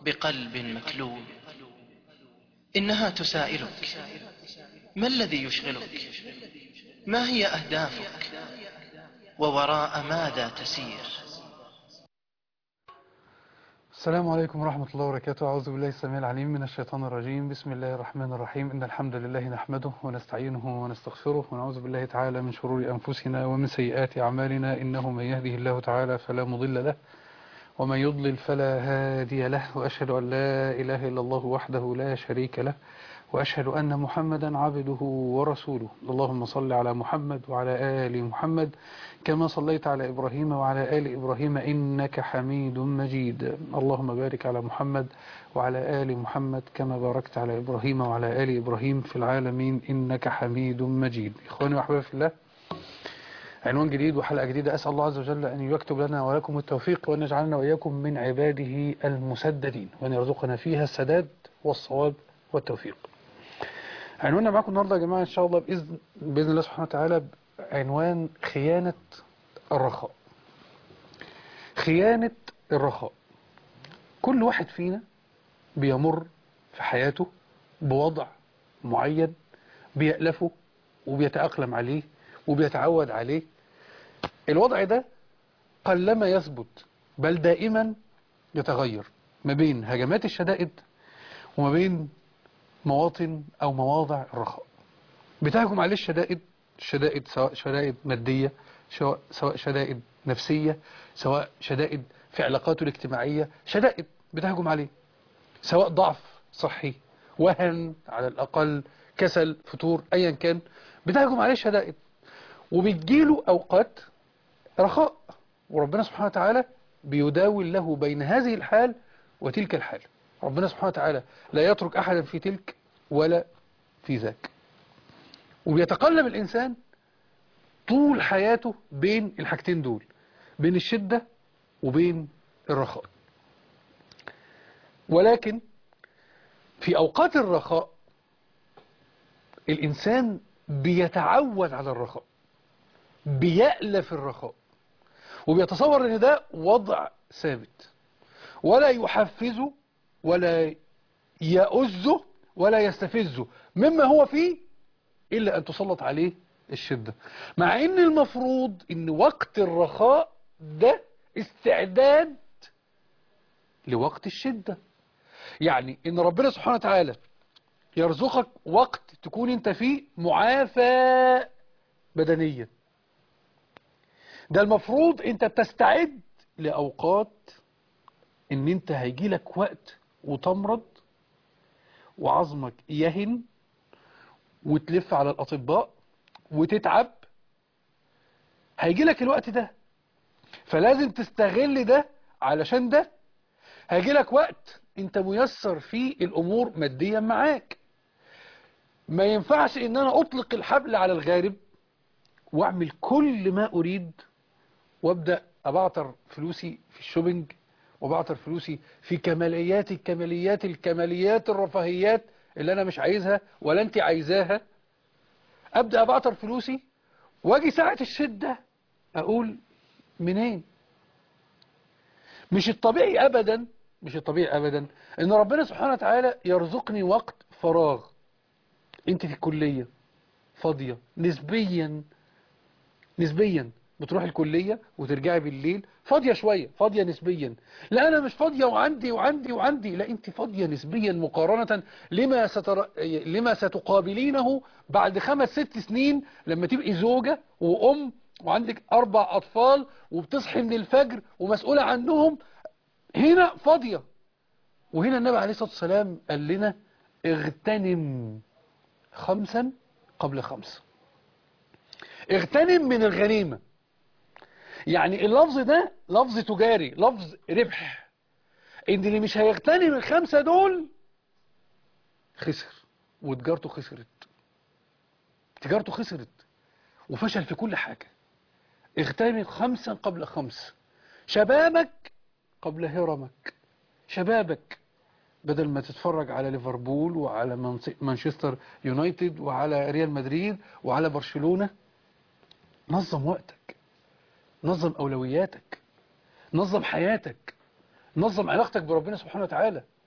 بقلب مكلوم إنها تسائلك ما الذي يشغلك ما هي أهدافك ووراء ماذا تسير السلام عليكم ورحمة الله وبركاته أعوذ بالله السميع العليم من الشيطان الرجيم بسم الله الرحمن الرحيم إن الحمد لله نحمده ونستعينه ونستغفره ونعوذ بالله تعالى من شرور أنفسنا ومن سيئات أعمالنا إنه من يهده الله تعالى فلا مضل له ومن يضلل فلا هادي له وأشهد أن لا إله إلا الله وحده لا شريك له وأشهد أن محمدا عبده ورسوله اللهم صل على محمد وعلى آل محمد كما صليت على إبراهيم وعلى آل إبراهيم إنك حميد مجيد اللهم بارك على محمد وعلى آل محمد كما باركت على إبراهيم وعلى آل إبراهيم في العالمين إنك حميد مجيد إخواني وأحبابي في الله عنوان جديد وحلقة جديدة أسأل الله عز وجل أن يكتب لنا ولكم التوفيق وأن يجعلنا وإياكم من عباده المسددين وأن يرزقنا فيها السداد والصواب والتوفيق عنواننا معكم النهاردة يا جماعة إن شاء الله بإذن, بإذن الله سبحانه وتعالى عنوان خيانة الرخاء خيانة الرخاء كل واحد فينا بيمر في حياته بوضع معين بيألفه وبيتأقلم عليه وبيتعود عليه الوضع ده قلما يثبت بل دائما يتغير ما بين هجمات الشدائد وما بين مواطن أو مواضع الرخاء بتهجم عليه الشدائد الشدائد سواء شدائد مادية سواء شدائد نفسية سواء شدائد في علاقاته الاجتماعية شدائد بتهجم عليه سواء ضعف صحي وهن على الأقل كسل فتور أيا كان بتهجم عليه شدائد وبتجيله أوقات رخاء وربنا سبحانه وتعالى بيداول له بين هذه الحال وتلك الحال ربنا سبحانه وتعالى لا يترك أحدا في تلك ولا في ذاك وبيتقلب الإنسان طول حياته بين الحاجتين دول بين الشدة وبين الرخاء ولكن في أوقات الرخاء الإنسان بيتعود على الرخاء بيألف الرخاء وبيتصور ان ده وضع ثابت ولا يحفزه ولا يؤزه ولا يستفزه مما هو فيه إلا أن تسلط عليه الشدة مع ان المفروض ان وقت الرخاء ده استعداد لوقت الشدة يعني ان ربنا سبحانه وتعالى يرزقك وقت تكون انت فيه معافى بدنيا ده المفروض انت بتستعد لأوقات ان انت هيجي لك وقت وتمرض وعظمك يهن وتلف على الأطباء وتتعب هيجي لك الوقت ده فلازم تستغل ده علشان ده هيجي لك وقت انت ميسر فيه الامور ماديا معاك ما ينفعش ان انا اطلق الحبل على الغارب واعمل كل ما اريد وابدأ ابعتر فلوسي في الشوبينج وبعتر فلوسي في كماليات الكماليات الكماليات الرفاهيات اللي انا مش عايزها ولا انت عايزاها ابدأ ابعتر فلوسي واجي ساعة الشدة اقول منين مش الطبيعي ابدا مش الطبيعي ابدا ان ربنا سبحانه وتعالى يرزقني وقت فراغ انت في الكلية فاضية نسبيا نسبيا بتروح الكلية وترجعي بالليل فاضية شوية فاضية نسبيا لا أنا مش فاضية وعندي وعندي وعندي لا أنت فاضية نسبيا مقارنة لما, ستر... لما ستقابلينه بعد خمس ست سنين لما تبقي زوجة وأم وعندك أربع أطفال وبتصحي من الفجر ومسؤولة عنهم هنا فاضية وهنا النبي عليه الصلاة والسلام قال لنا اغتنم خمسا قبل خمس اغتنم من الغنيمة يعني اللفظ ده لفظ تجاري لفظ ربح ان اللي مش هيغتنم الخمسة دول خسر وتجارته خسرت تجارته خسرت وفشل في كل حاجة اغتنم خمسا قبل خمس شبابك قبل هرمك شبابك بدل ما تتفرج على ليفربول وعلى مانشستر يونايتد وعلى ريال مدريد وعلى برشلونة نظم وقتك نظم أولوياتك نظم حياتك نظم علاقتك بربنا سبحانه وتعالى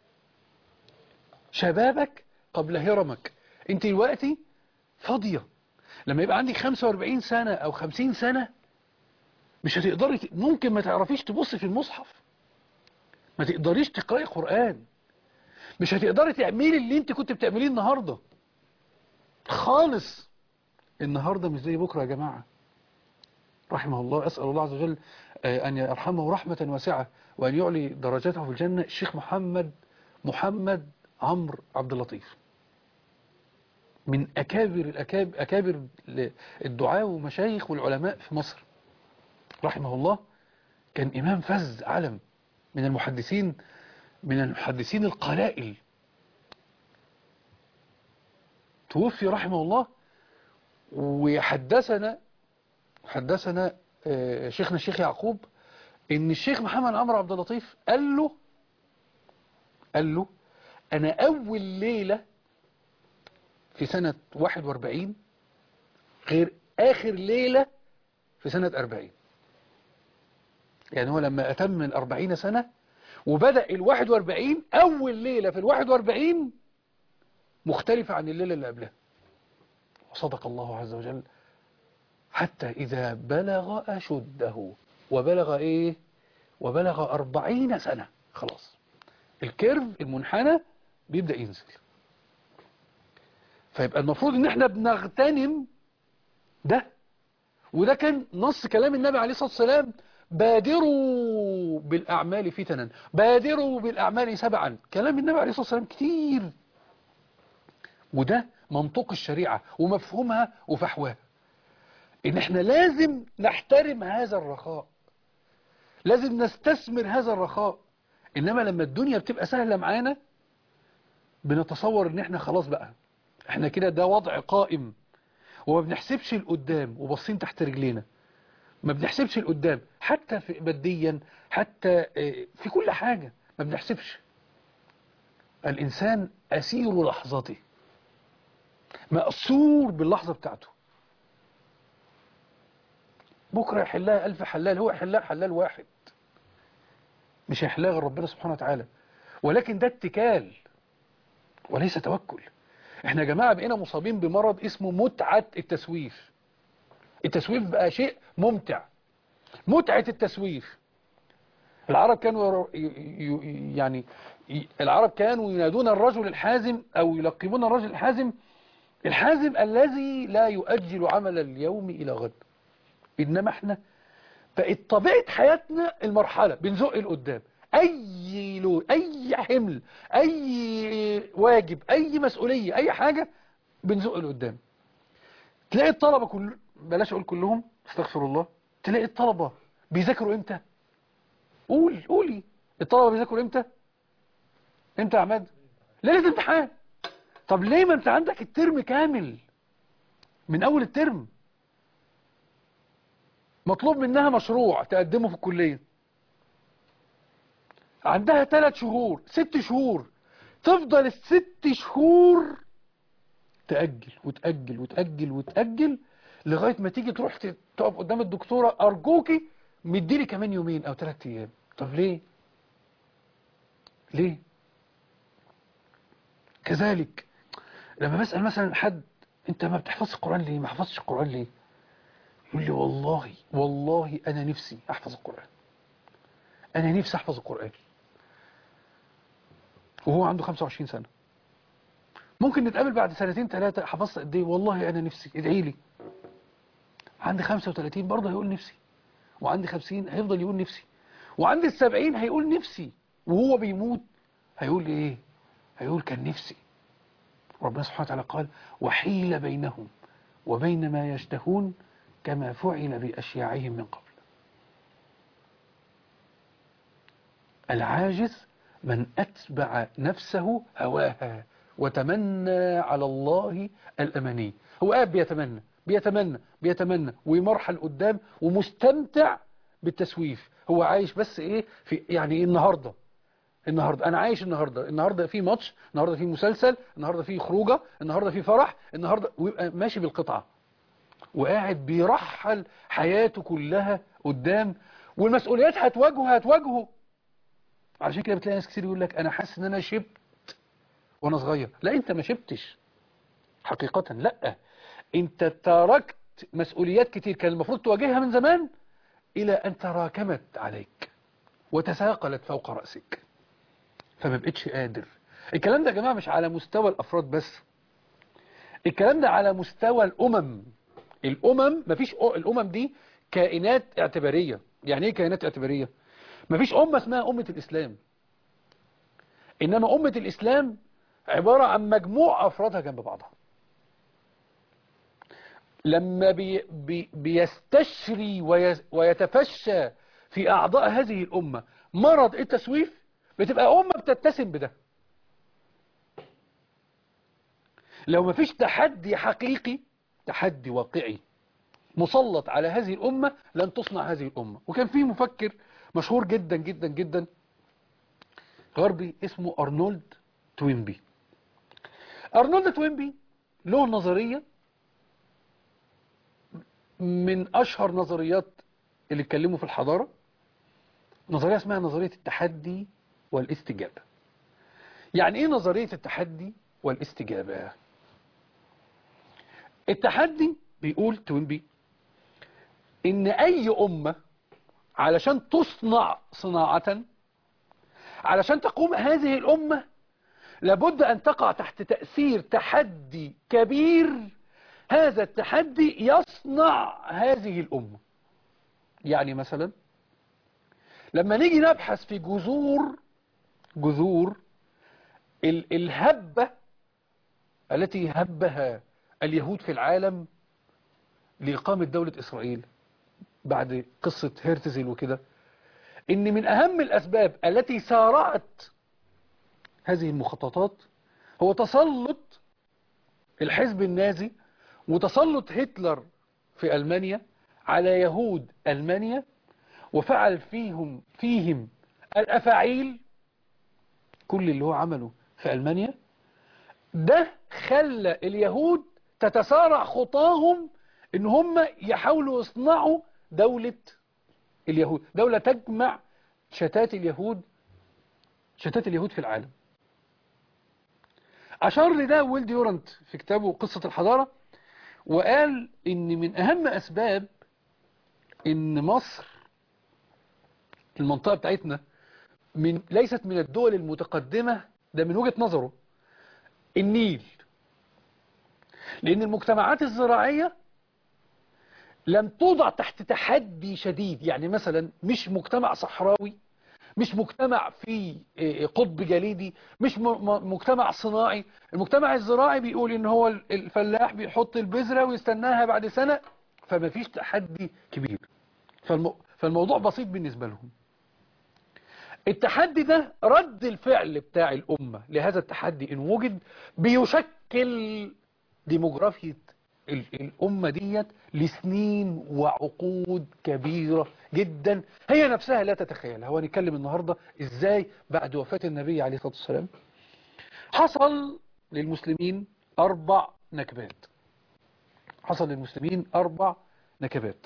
شبابك قبل هرمك انت دلوقتي فاضية لما يبقى عندك 45 سنة او 50 سنة مش هتقدري ت- ممكن ما تعرفيش تبصي في المصحف ما تقدريش تقرأي قرآن مش هتقدري تعملي اللي انت كنت بتعمليه النهاردة خالص النهاردة مش زي بكرة يا جماعة رحمه الله أسأل الله عز وجل آه، أن يرحمه رحمة واسعة وأن يعلي درجاته في الجنة الشيخ محمد محمد عمرو عبد اللطيف من أكابر الأكابر أكابر الدعاة ومشايخ والعلماء في مصر رحمه الله كان إمام فز علم من المحدثين من المحدثين القلائل توفي رحمه الله وحدثنا حدثنا آه، شيخنا الشيخ يعقوب ان الشيخ محمد عمرو عبد اللطيف قال له قال له انا اول ليلة في سنة 41 غير اخر ليلة في سنة 40 يعني هو لما اتم ال 40 سنة وبدأ ال 41 اول ليلة في ال 41 مختلفة عن الليلة اللي قبلها وصدق الله عز وجل حتى إذا بلغ أشده وبلغ إيه وبلغ أربعين سنة خلاص الكيرف المنحنى بيبدأ ينزل فيبقى المفروض ان احنا بنغتنم ده وده كان نص كلام النبي عليه الصلاة والسلام بادروا بالأعمال فتنا بادروا بالأعمال سبعا كلام النبي عليه الصلاة والسلام كتير وده منطق الشريعة ومفهومها وفحواها ان احنا لازم نحترم هذا الرخاء لازم نستثمر هذا الرخاء انما لما الدنيا بتبقى سهلة معانا بنتصور ان احنا خلاص بقى احنا كده ده وضع قائم وما بنحسبش القدام وبصين تحت رجلينا ما بنحسبش القدام حتى في ماديا حتى آه، في كل حاجة ما بنحسبش الإنسان أسير لحظته مأسور باللحظة بتاعته بكرة يحلها ألف حلال هو يحلها حلال واحد مش هيحلها غير ربنا سبحانه وتعالى ولكن ده اتكال وليس توكل احنا يا جماعة بقينا مصابين بمرض اسمه متعة التسويف التسويف بقى شيء ممتع متعة التسويف العرب كانوا ير- ي- ي- يعني ي- العرب كانوا ينادون الرجل الحازم أو يلقبون الرجل الحازم الحازم الذي لا يؤجل عمل اليوم إلى غد إنما احنا بقت طبيعة حياتنا المرحلة بنزق لقدام أي لو أي حمل أي واجب أي مسؤولية أي حاجة بنزق لقدام تلاقي الطلبة كل بلاش أقول كلهم استغفر الله تلاقي الطلبة بيذاكروا إمتى قول قولي الطلبة بيذاكروا إمتى إمتى يا عماد ليلة امتحان طب ليه ما أنت عندك الترم كامل من أول الترم مطلوب منها مشروع تقدمه في الكلية عندها ثلاث شهور ست شهور تفضل الست شهور تأجل وتأجل وتأجل وتأجل لغاية ما تيجي تروح ت- تقف قدام الدكتورة أرجوكي مديلي كمان يومين أو ثلاث أيام طب ليه؟ ليه؟ كذلك لما بسأل مثلا حد أنت ما بتحفظش القرآن ليه؟ ما حفظتش القرآن ليه؟ يقول لي والله والله أنا نفسي أحفظ القرآن أنا نفسي أحفظ القرآن وهو عنده 25 سنة ممكن نتقابل بعد سنتين ثلاثة حفظت قد ايه والله أنا نفسي ادعي لي عندي 35 برضه هيقول نفسي وعندي 50 هيفضل يقول نفسي وعندي السبعين هيقول نفسي وهو بيموت هيقول ايه هيقول كان نفسي ربنا سبحانه وتعالى قال وحيل بينهم وبين ما يشتهون كما فعل بأشياعهم من قبل العاجز من أتبع نفسه هواها وتمنى على الله الأماني هو قاعد بيتمنى بيتمنى بيتمنى ويمرحل قدام ومستمتع بالتسويف هو عايش بس ايه في يعني ايه النهارده النهارده انا عايش النهارده النهارده في ماتش النهارده في مسلسل النهارده في خروجه النهارده في فرح النهارده ويبقى ماشي بالقطعه وقاعد بيرحل حياته كلها قدام والمسؤوليات هتواجهه هتواجهه علشان كده بتلاقي ناس كتير يقول لك انا حاسس ان انا شبت وانا صغير لا انت ما شبتش حقيقة لا انت تركت مسؤوليات كتير كان المفروض تواجهها من زمان الى ان تراكمت عليك وتساقلت فوق رأسك فما بقتش قادر الكلام ده يا جماعة مش على مستوى الافراد بس الكلام ده على مستوى الامم الامم مفيش أ- الامم دي كائنات اعتبارية يعني ايه كائنات اعتبارية مفيش امة اسمها امة الاسلام انما امة الاسلام عبارة عن مجموع افرادها جنب بعضها لما بي بي بيستشري ويس- ويتفشى في اعضاء هذه الامة مرض التسويف بتبقى امة بتتسم بده لو مفيش تحدي حقيقي تحدي واقعي مسلط على هذه الأمة لن تصنع هذه الأمة وكان في مفكر مشهور جدا جدا جدا غربي اسمه أرنولد توينبي أرنولد توينبي له نظرية من أشهر نظريات اللي اتكلموا في الحضارة نظرية اسمها نظرية التحدي والاستجابة يعني ايه نظرية التحدي والاستجابة التحدي بيقول توينبي ان اي امة علشان تصنع صناعة علشان تقوم هذه الامة لابد ان تقع تحت تأثير تحدي كبير هذا التحدي يصنع هذه الامة يعني مثلا لما نيجي نبحث في جذور جذور ال- الهبة التي هبها اليهود في العالم لإقامة دولة إسرائيل بعد قصة هرتزل وكده إن من أهم الأسباب التي سارعت هذه المخططات هو تسلط الحزب النازي وتسلط هتلر في ألمانيا على يهود ألمانيا وفعل فيهم فيهم الأفاعيل كل اللي هو عمله في ألمانيا ده خلى اليهود تتسارع خطاهم ان هم يحاولوا يصنعوا دولة اليهود دولة تجمع شتات اليهود شتات اليهود في العالم أشار لده ويل ديورانت في كتابه قصة الحضارة وقال إن من أهم أسباب إن مصر المنطقة بتاعتنا من ليست من الدول المتقدمة ده من وجهة نظره النيل لأن المجتمعات الزراعية لم توضع تحت تحدي شديد يعني مثلا مش مجتمع صحراوي مش مجتمع فيه قطب جليدي مش مجتمع صناعي المجتمع الزراعي بيقول ان هو الفلاح بيحط البذرة ويستناها بعد سنة فما فيش تحدي كبير فالمو... فالموضوع بسيط بالنسبة لهم التحدي ده رد الفعل بتاع الأمة لهذا التحدي إن وجد بيشكل ديموغرافية الأمة ديت لسنين وعقود كبيرة جدا هي نفسها لا تتخيلها وهنتكلم النهاردة إزاي بعد وفاة النبي عليه الصلاة والسلام حصل للمسلمين أربع نكبات حصل للمسلمين أربع نكبات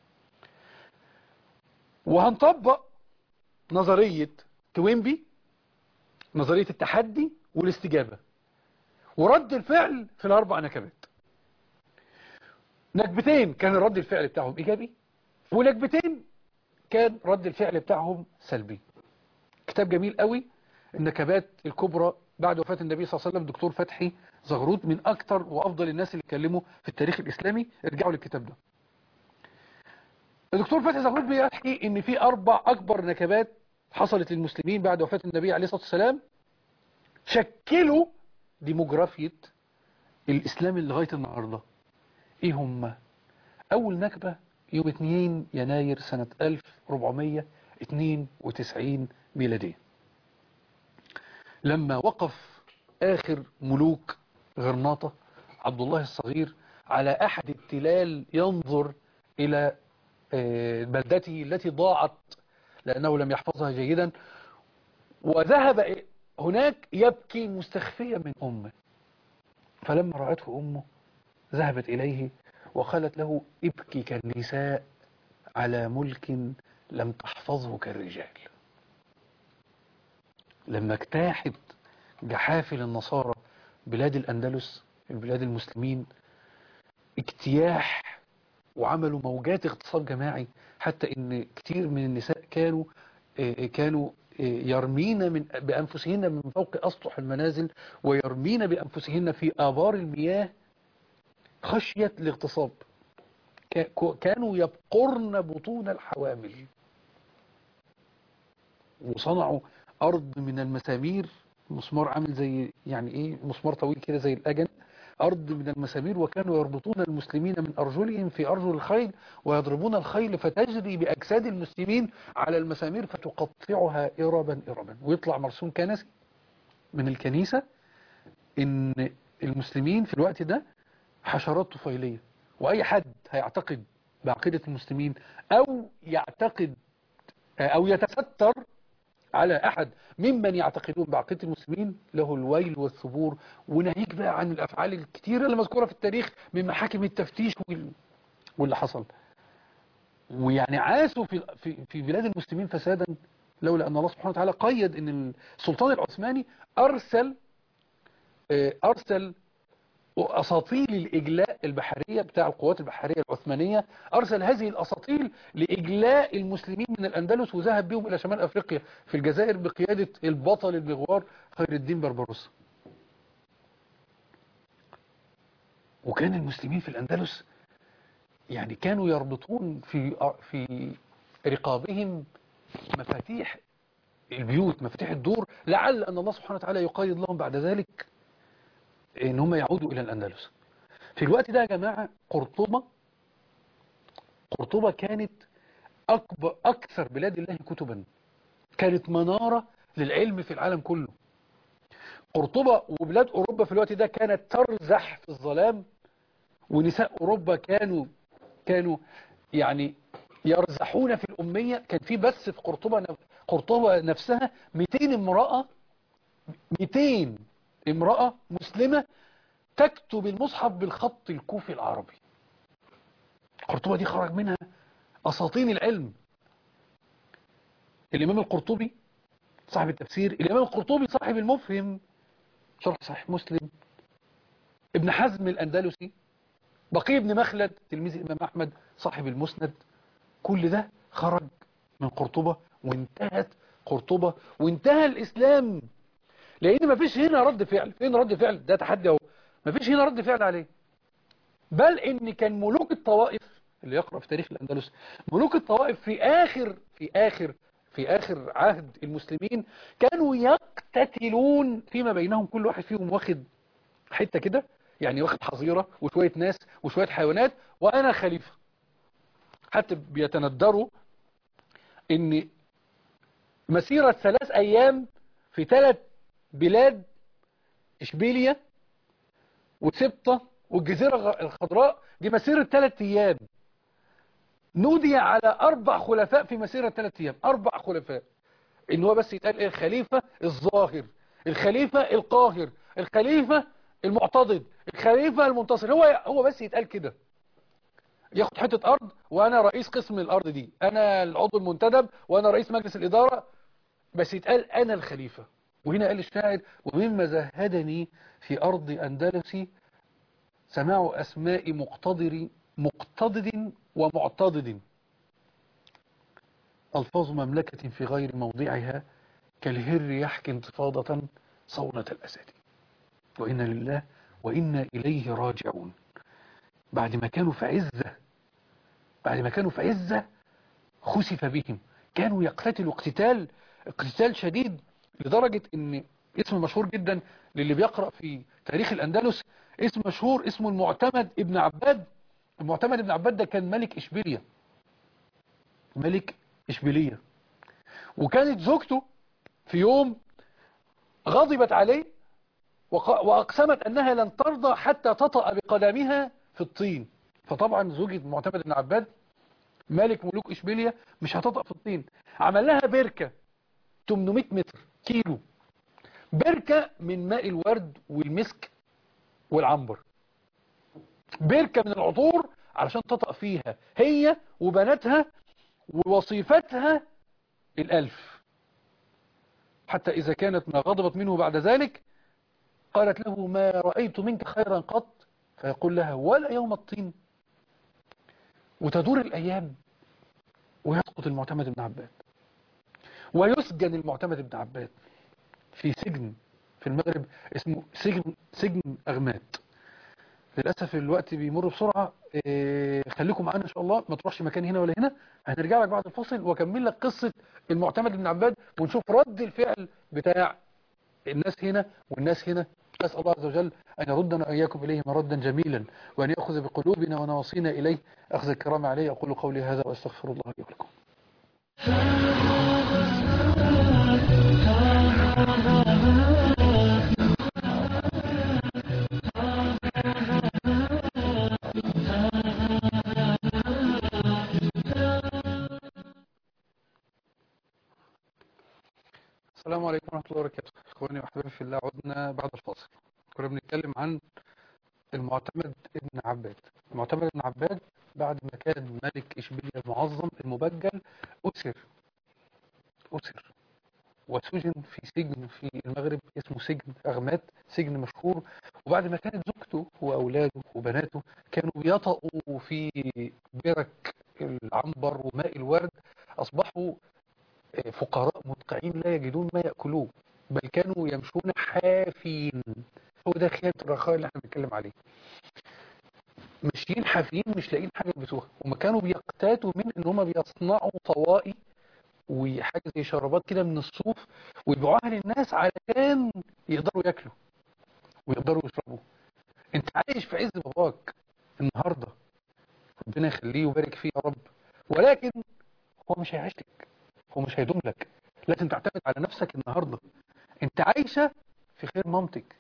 وهنطبق نظرية توينبي نظرية التحدي والاستجابة ورد الفعل في الأربع نكبات نكبتين كان رد الفعل بتاعهم إيجابي ونكبتين كان رد الفعل بتاعهم سلبي كتاب جميل قوي النكبات الكبرى بعد وفاة النبي صلى الله عليه وسلم دكتور فتحي زغروت من أكتر وأفضل الناس اللي اتكلموا في التاريخ الإسلامي ارجعوا للكتاب ده الدكتور فتحي زغروت بيحكي ان في أربع أكبر نكبات حصلت للمسلمين بعد وفاة النبي عليه الصلاة والسلام شكلوا ديموغرافية الإسلام لغاية النهاردة إيه هم أول نكبة يوم 2 يناير سنة 1492 ميلادية لما وقف آخر ملوك غرناطة عبد الله الصغير على أحد التلال ينظر إلى بلدته التي ضاعت لأنه لم يحفظها جيدا وذهب هناك يبكي مستخفيا من أمه فلما رأته أمه ذهبت إليه وقالت له ابكي كالنساء على ملك لم تحفظه كالرجال لما اجتاحت جحافل النصارى بلاد الأندلس البلاد المسلمين اجتياح وعملوا موجات اغتصاب جماعي حتى ان كتير من النساء كانوا آه، كانوا آه، يرمين من بأنفسهن من فوق أسطح المنازل ويرمين بأنفسهن في آبار المياه خشية الاغتصاب كا- كانوا يبقرن بطون الحوامل وصنعوا أرض من المسامير مسمار عامل زي يعني إيه مسمار طويل كده زي الأجن أرض من المسامير وكانوا يربطون المسلمين من أرجلهم في أرجل الخيل ويضربون الخيل فتجري بأجساد المسلمين على المسامير فتقطعها إربا إربا ويطلع مرسوم كنسي من الكنيسة إن المسلمين في الوقت ده حشرات طفيلية وأي حد هيعتقد بعقيدة المسلمين أو يعتقد أو يتستر على أحد ممن يعتقدون بعقيدة المسلمين له الويل والثبور وناهيك بقى عن الأفعال الكتيرة اللي مذكورة في التاريخ من محاكم التفتيش وال- واللي حصل ويعني عاشوا في في في بلاد المسلمين فسادا لولا أن الله سبحانه وتعالى قيد أن السلطان العثماني أرسل آه، أرسل أساطيل الإجلاء البحرية بتاع القوات البحرية العثمانية أرسل هذه الأساطيل لإجلاء المسلمين من الأندلس وذهب بهم إلى شمال أفريقيا في الجزائر بقيادة البطل المغوار خير الدين بربروس وكان المسلمين في الأندلس يعني كانوا يربطون في في رقابهم مفاتيح البيوت مفاتيح الدور لعل أن الله سبحانه وتعالى يقيد لهم بعد ذلك ان هم يعودوا الى الاندلس في الوقت ده يا جماعة قرطبة قرطبة كانت اكبر اكثر بلاد الله كتبا كانت منارة للعلم في العالم كله قرطبة وبلاد اوروبا في الوقت ده كانت ترزح في الظلام ونساء اوروبا كانوا كانوا يعني يرزحون في الامية كان في بس في قرطبة نف- قرطبة نفسها 200 امرأة 200 امرأة مسلمة تكتب المصحف بالخط الكوفي العربي قرطبة دي خرج منها أساطين العلم الإمام القرطبي صاحب التفسير الإمام القرطبي صاحب المفهم شرح صحيح مسلم ابن حزم الأندلسي بقي بن مخلد تلميذ الإمام أحمد صاحب المسند كل ده خرج من قرطبة وانتهت قرطبة وانتهى الإسلام لان مفيش هنا رد فعل فين رد فعل ده تحدي اهو مفيش هنا رد فعل عليه بل ان كان ملوك الطوائف اللي يقرأ في تاريخ الاندلس ملوك الطوائف في اخر في اخر في اخر عهد المسلمين كانوا يقتتلون فيما بينهم كل واحد فيهم واخد حتة كده يعني واخد حظيرة وشوية ناس وشوية حيوانات وانا خليفة حتى بيتندروا ان مسيرة ثلاث ايام في ثلاث بلاد إشبيلية وسبطة والجزيرة الغ- الخضراء دي مسيرة ثلاث أيام نودي على أربع خلفاء في مسيرة ثلاث أيام أربع خلفاء إن هو بس يتقال إيه الخليفة الظاهر الخليفة القاهر الخليفة المعتضد الخليفة المنتصر هو هو بس يتقال كده ياخد حتة أرض وأنا رئيس قسم الأرض دي أنا العضو المنتدب وأنا رئيس مجلس الإدارة بس يتقال أنا الخليفة وهنا قال الشاعر ومما زهدني في أرض أندلسي سماع أسماء مقتدر مقتضد ومعتضد ألفاظ مملكة في غير موضعها كالهر يحكي انتفاضة صونة الأسد وإنا لله وإنا إليه راجعون بعد ما كانوا في عزة بعد ما كانوا في عزة خسف بهم كانوا يقتتلوا اقتتال اقتتال شديد لدرجة ان اسم مشهور جدا للي بيقرأ في تاريخ الأندلس اسم مشهور اسمه المعتمد ابن عباد المعتمد ابن عباد ده كان ملك إشبيلية ملك إشبيلية وكانت زوجته في يوم غضبت عليه وق- وأقسمت أنها لن ترضى حتى تطأ بقدمها في الطين فطبعا زوجة المعتمد بن عباد ملك ملوك إشبيلية مش هتطأ في الطين عمل لها بركة 800 متر كيلو بركة من ماء الورد والمسك والعنبر بركة من العطور علشان تطأ فيها هي وبناتها ووصيفتها الألف حتى إذا كانت ما غضبت منه بعد ذلك قالت له ما رأيت منك خيرا قط فيقول لها ولا يوم الطين وتدور الأيام ويسقط المعتمد بن عباد ويسجن المعتمد بن عباد في سجن في المغرب اسمه سجن سجن أغمات للأسف الوقت بيمر بسرعة إيه خليكم معانا إن شاء الله ما تروحش مكان هنا ولا هنا هنرجع لك بعد الفصل وأكمل لك قصة المعتمد بن عباد ونشوف رد الفعل بتاع الناس هنا والناس هنا أسأل الله عز وجل أن يردنا وإياكم إليه مردا جميلا وأن يأخذ بقلوبنا ونواصينا إليه أخذ الكرام عليه أقول قولي هذا وأستغفر الله لي ولكم السلام عليكم ورحمة الله وبركاته إخواني وأحبابي في الله عدنا بعد الفاصل كنا بنتكلم عن المعتمد ابن عباد المعتمد ابن عباد بعد ما كان ملك إشبيلية المعظم المبجل أسر أسر وسجن في سجن في المغرب اسمه سجن أغمات سجن مشهور وبعد ما كانت زوجته وأولاده وبناته كانوا بيطأوا في برك العنبر وماء الورد أصبحوا فقراء مدقعين لا يجدون ما يأكلوه بل كانوا يمشون حافين هو ده خيانة الرخاء اللي احنا بنتكلم عليه ماشيين حافين مش لاقيين حاجة يلبسوها وما كانوا بيقتاتوا من ان هم بيصنعوا طوائي وحاجة زي شرابات كده من الصوف ويبيعوها للناس علشان يقدروا ياكلوا ويقدروا يشربوا انت عايش في عز باباك النهاردة ربنا يخليه ويبارك فيه يا رب ولكن هو مش هيعيش لك هو مش هيدوم لك لازم تعتمد على نفسك النهاردة انت عايشة في خير مامتك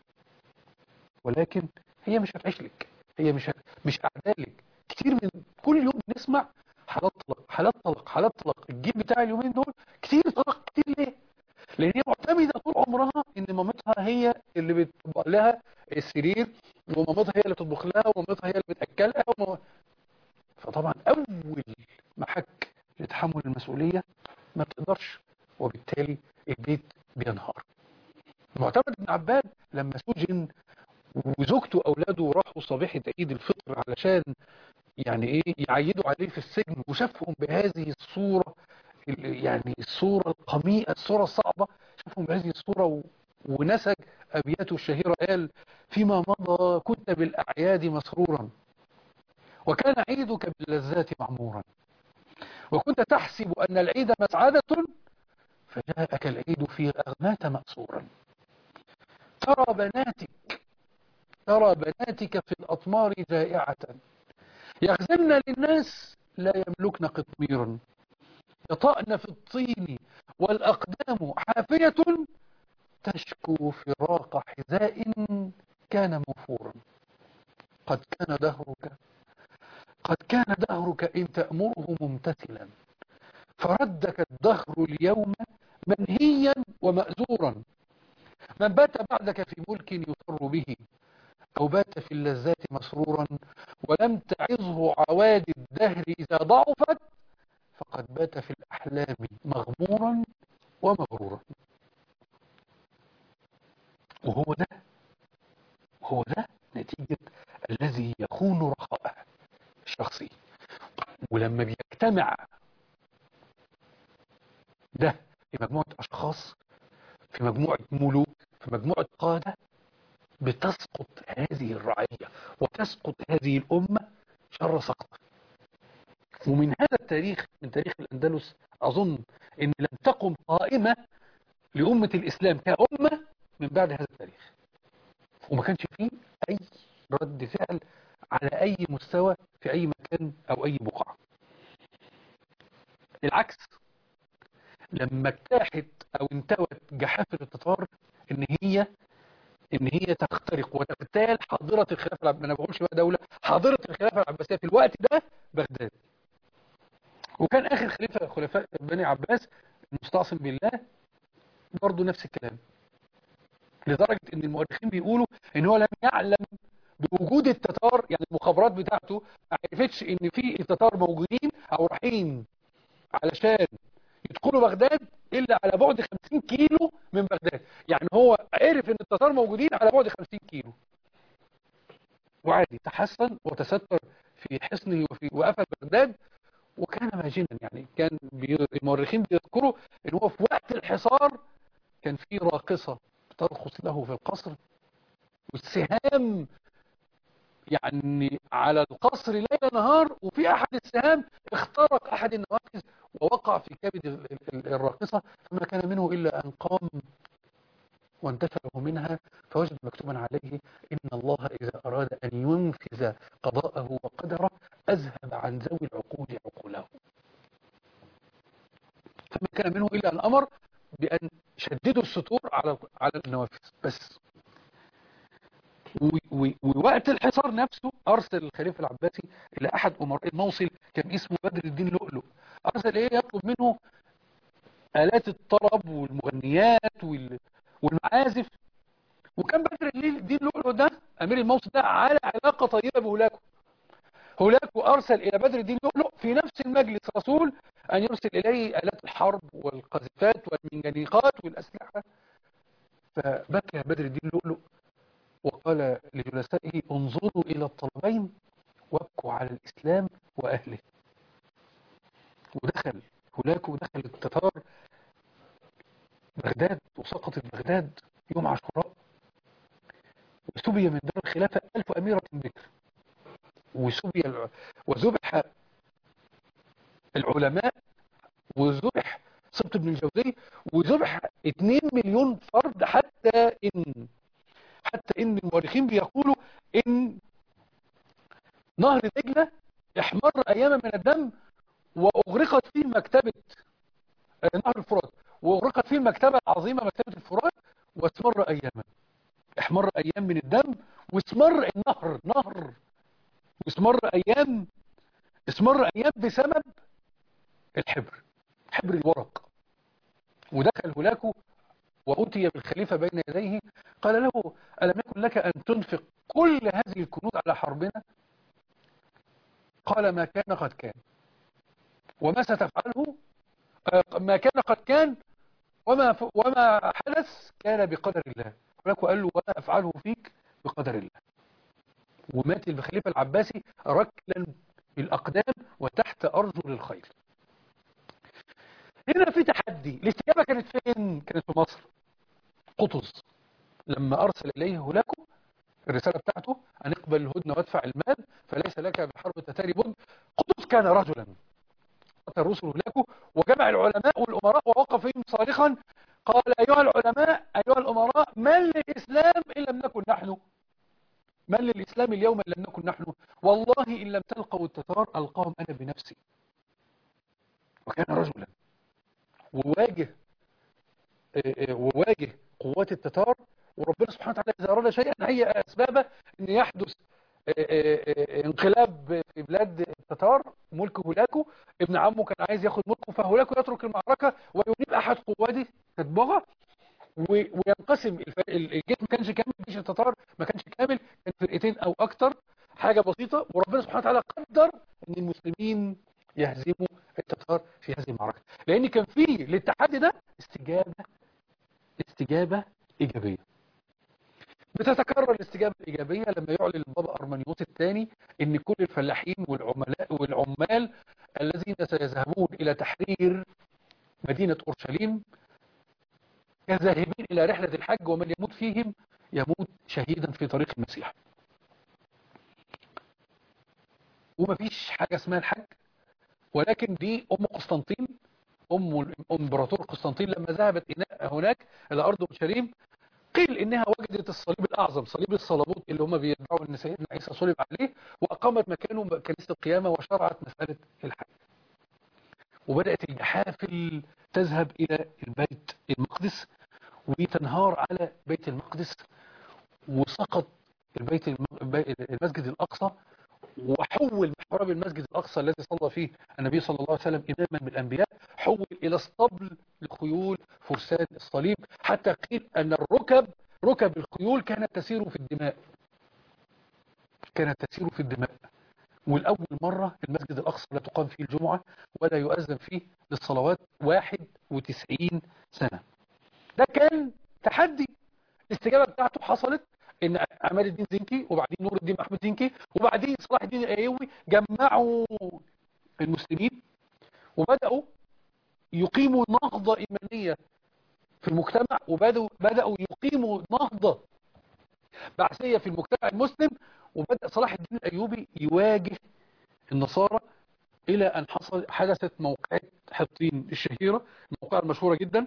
ولكن هي مش هتعيش لك هي مش مش لك كتير من كل يوم بنسمع حالات طلاق حالات طلاق حالات طلاق الجيل بتاع اليومين دول كتير طلاق كتير ليه لان هي معتمده طول عمرها ان مامتها هي اللي بتطبق لها السرير ومامتها هي اللي بتطبخ لها ومامتها هي اللي بتاكلها ومام... فطبعا اول محك لتحمل المسؤوليه ما بتقدرش وبالتالي البيت بينهار معتمد بن عباد لما سجن وزوجته واولاده راحوا صبيحه عيد الفطر علشان يعني ايه يعيدوا عليه في السجن وشافهم بهذه الصوره يعني الصوره القميئه الصوره الصعبه شافهم بهذه الصوره و... ونسج ابياته الشهيره قال فيما مضى كنت بالاعياد مسرورا وكان عيدك باللذات معمورا وكنت تحسب أن العيد مسعدة فجاءك العيد في أغمات مأسورا ترى بناتك ترى بناتك في الأطمار جائعة يغزلن للناس لا يملكن قطميرا يطأن في الطين والأقدام حافية تشكو فراق حذاء كان موفورا قد كان دهرك قد كان دهرك إن تأمره ممتثلا فردك الدهر اليوم منهيا ومأزورا من بات بعدك في ملك يفر به أو بات في اللذات مسرورا ولم تعظه عواد الدهر إذا ضعفت فقد بات في الأحلام مغمورا ومغرورا وهو ده هو ده نتيجة الذي يخون رخاءه الشخصي ولما بيجتمع ده في مجموعة أشخاص في مجموعة ملوك في مجموعة قادة بتسقط هذه الرعية وتسقط هذه الأمة شر سقط ومن هذا التاريخ من تاريخ الأندلس أظن أن لم تقم قائمة لأمة الإسلام كأمة من بعد هذا التاريخ وما كانش فيه أي رد فعل على أي مستوى في أي مكان أو أي بقعة العكس لما اجتاحت أو انتوت جحافل التتار إن هي إن هي تخترق وتغتال حاضرة الخلافة العباسية أنا بقولش بقى دولة حاضرة الخلافة العباسية في الوقت ده بغداد وكان آخر خليفة خلفاء بني عباس المستعصم بالله برضه نفس الكلام لدرجة ان المؤرخين بيقولوا ان هو لم يعلم بوجود التتار يعني المخابرات بتاعته ما عرفتش ان في التتار موجودين او رايحين علشان يدخلوا بغداد إلا على بعد 50 كيلو من بغداد يعني هو عرف ان التتار موجودين على بعد 50 كيلو وعادي تحسن وتستر في حصنه وفي وقفل بغداد وكان ماجنا يعني كان بي- المؤرخين بيذكروا ان هو في وقت الحصار كان في راقصة ترقص له في القصر والسهام يعني على القصر ليل نهار وفي احد السهام اخترق احد النوافذ ووقع في كبد ال- ال- الراقصة فما كان منه الا ان قام وانتشره منها فوجد مكتوبا عليه إن الله إذا أراد أن ينفذ قضاءه وقدره أذهب عن ذوي العقول عقولهم فما كان منه إلا أن أمر بأن شددوا السطور على على النوافذ بس و- و- ووقت الحصار نفسه أرسل الخليفة العباسي إلى أحد أمراء الموصل كان اسمه بدر الدين لؤلؤ أرسل إيه يطلب منه آلات الطرب والمغنيات وال- والمعازف وكان بدر الدين لؤلؤ ده أمير الموصل ده على علاقة طيبة بهولاكو هولاكو أرسل إلى بدر الدين لؤلؤ في نفس المجلس رسول أن يرسل إليه آلات الحرب والقذفات والمنجنيقات والأسلحة فبكى بدر الدين لؤلؤ وقال لجلسائه انظروا إلى الطلبين وابكوا على الإسلام وأهله ودخل هولاكو دخل التتار بغداد وسقطت بغداد يوم عاشوراء وسبي من دار الخلافة ألف أميرة بكر وسبي الع... وذبح العلماء وذبح سبط بن الجوزي وذبح 2 مليون فرد حتى إن حتى إن المؤرخين بيقولوا إن نهر دجلة احمر أياما من الدم وأغرقت فيه مكتبة آه، نهر الفرات وأغرقت فيه المكتبة العظيمة مكتبة الفرات واسمر أياما احمر أيام من الدم واسمر النهر نهر واسمر أيام اسمر أيام بسبب الحبر حبر الورق ودخل هولاكو وأتي بالخليفة بين يديه قال له ألم يكن لك أن تنفق كل هذه الكنوز على حربنا قال ما كان قد كان وما ستفعله آه، ما كان قد كان وما ف... وما حدث كان بقدر الله هولاكو قال له وما أفعله فيك بقدر الله ومات الخليفة العباسي ركلا بالأقدام وتحت أرجل الخيل هنا في تحدي الاستجابة كانت فين؟ كانت في مصر قطز لما أرسل إليه هولاكو الرسالة بتاعته أن اقبل الهدنة وادفع المال فليس لك بحرب التتاري بد قطز كان رجلا أتى الرسل هولاكو وجمع العلماء والأمراء ووقف فيهم صارخا قال أيها العلماء أيها الأمراء من للإسلام إن لم نكن نحن من للإسلام اليوم إن لم نكن نحن والله إن لم تلقوا التتار ألقاهم أنا بنفسي وكان رجلا وواجه آه، آه، وواجه قوات التتار وربنا سبحانه وتعالى إذا أراد شيئا هيئ أسبابه أن يحدث آه، آه، آه، انقلاب في بلاد التتار ملك هولاكو ابن عمه كان عايز ياخد ملكه فهولاكو يترك المعركة ويجيب أحد قواته تتبغى و- وينقسم الف- ال- الجيش ما كانش كامل جيش التتار ما كانش كامل كان فرقتين او اكتر حاجة بسيطة وربنا سبحانه وتعالى قدر ان المسلمين يهزموا التتار في هذه المعركة لان كان في للتحدي ده استجابة استجابة ايجابية بتتكرر الاستجابة الإيجابية لما يعلن البابا أرمنيوس الثاني إن كل الفلاحين والعملاء والعمال الذين سيذهبون إلى تحرير مدينة أورشليم كذاهبين إلى رحلة الحج ومن يموت فيهم يموت شهيدا في طريق المسيح ومفيش حاجة اسمها الحج ولكن دي أم قسطنطين أم الإمبراطور قسطنطين لما ذهبت إنا- هناك إلى أرض أورشليم قيل إنها وجدت الصليب الأعظم صليب الصليبوت اللي هم بيدعوا أن سيدنا عيسى صلب عليه وأقامت مكانه كنيسة القيامة وشرعت مسألة الحج وبدأت المحافل تذهب إلى البيت المقدس وتنهار على بيت المقدس وسقط البيت الم- البي- المسجد الأقصى وحول محراب المسجد الأقصى الذي صلى فيه النبي صلى الله عليه وسلم إماما بالأنبياء حول إلى اسطبل لخيول فرسان الصليب حتى قيل أن الركب ركب الخيول كانت تسير في الدماء كانت تسير في الدماء والأول مرة المسجد الأقصى لا تقام فيه الجمعة ولا يؤذن فيه للصلوات 91 سنة ده كان تحدي الاستجابة بتاعته حصلت ان عماد الدين زنكي وبعدين نور الدين محمود زنكي وبعدين صلاح الدين الايوبي جمعوا المسلمين وبدأوا يقيموا نهضة إيمانية في المجتمع وبدأوا بدأوا يقيموا نهضة بعثية في المجتمع المسلم وبدأ صلاح الدين الأيوبي يواجه النصارى إلى أن حصل حدثت موقعة حطين الشهيرة الموقعة المشهورة جدا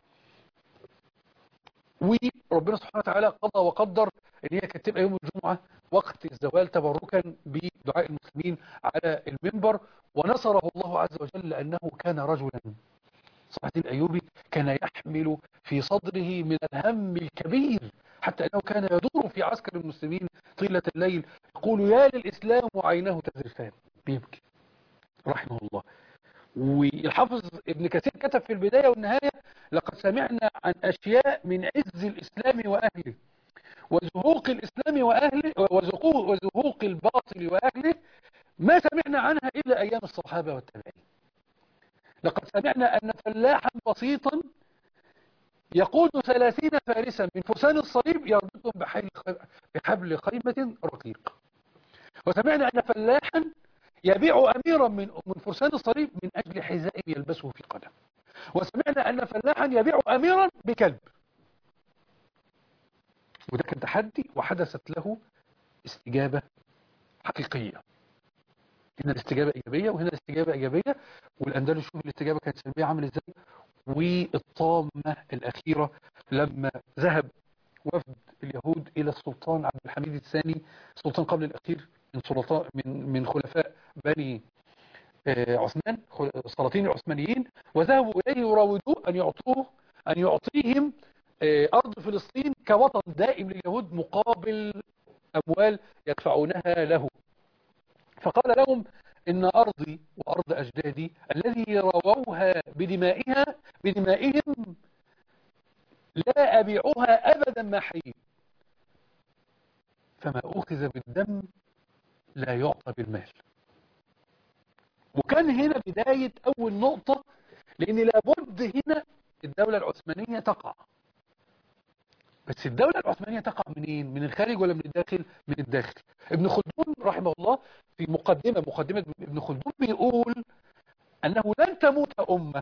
وربنا سبحانه وتعالى قضى وقدر ان هي كانت تبقى يوم الجمعة وقت الزوال تبركا بدعاء المسلمين على المنبر ونصره الله عز وجل لأنه كان رجلا صلاح الدين الأيوبي كان يحمل في صدره من الهم الكبير حتى أنه كان يدور في عسكر المسلمين طيلة الليل يقول يا للإسلام وعيناه تذرفان بيبكي رحمه الله والحافظ ابن كثير كتب في البداية والنهاية لقد سمعنا عن أشياء من عز الإسلام وأهله وزهوق الإسلام وأهله وزهوق, وزهوق الباطل وأهله ما سمعنا عنها إلا أيام الصحابة والتابعين لقد سمعنا أن فلاحا بسيطا يقود ثلاثين فارسا من فرسان الصليب يربطهم بحبل خيمة رقيق وسمعنا أن فلاحا يبيع أميرا من من فرسان الصليب من أجل حذاء يلبسه في قدم وسمعنا أن فلاحا يبيع أميرا بكلب وده كان تحدي وحدثت له استجابة حقيقية هنا الاستجابة إيجابية وهنا الاستجابة إيجابية والأندلس شوف الاستجابة كانت سلبية عامل إزاي والطامة الأخيرة لما ذهب وفد اليهود إلى السلطان عبد الحميد الثاني السلطان قبل الأخير من سلطان من من خلفاء بني عثمان السلاطين العثمانيين وذهبوا إليه يراودوه أن يعطوه أن يعطيهم أرض فلسطين كوطن دائم لليهود مقابل أموال يدفعونها له فقال لهم إن أرضي وأرض أجدادي الذي رووها بدمائها بدمائهم لا أبيعها أبدا ما حييت فما أخذ بالدم لا يعطى بالمال وكان هنا بداية أول نقطة لأن لابد هنا الدولة العثمانية تقع بس الدولة العثمانية تقع منين؟ من الخارج ولا من الداخل؟ من الداخل ابن خلدون رحمه الله في مقدمة مقدمة ابن خلدون بيقول أنه لن تموت أمة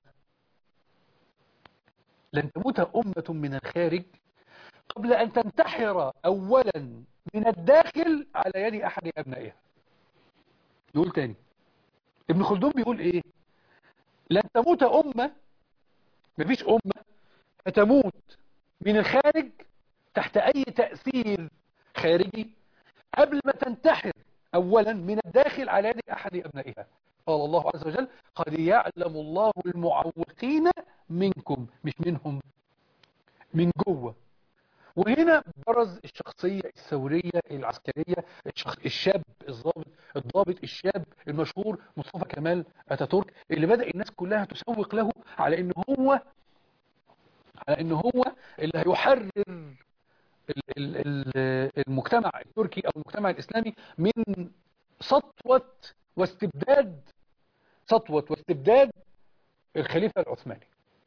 لن تموت أمة من الخارج قبل أن تنتحر أولا من الداخل على يد أحد أبنائها يقول تاني ابن خلدون بيقول إيه لن تموت أمة مفيش أمة فتموت من الخارج تحت أي تأثير خارجي قبل ما تنتحر أولا من الداخل على يد أحد أبنائها قال الله عز وجل قد يعلم الله المعوقين منكم مش منهم من جوه وهنا برز الشخصية الثورية العسكرية الشاب الضابط الضابط الشاب المشهور مصطفى كمال أتاتورك اللي بدأ الناس كلها تسوق له على ان هو على ان هو اللي هيحرر المجتمع التركي او المجتمع الاسلامي من سطوة واستبداد سطوة واستبداد الخليفة العثماني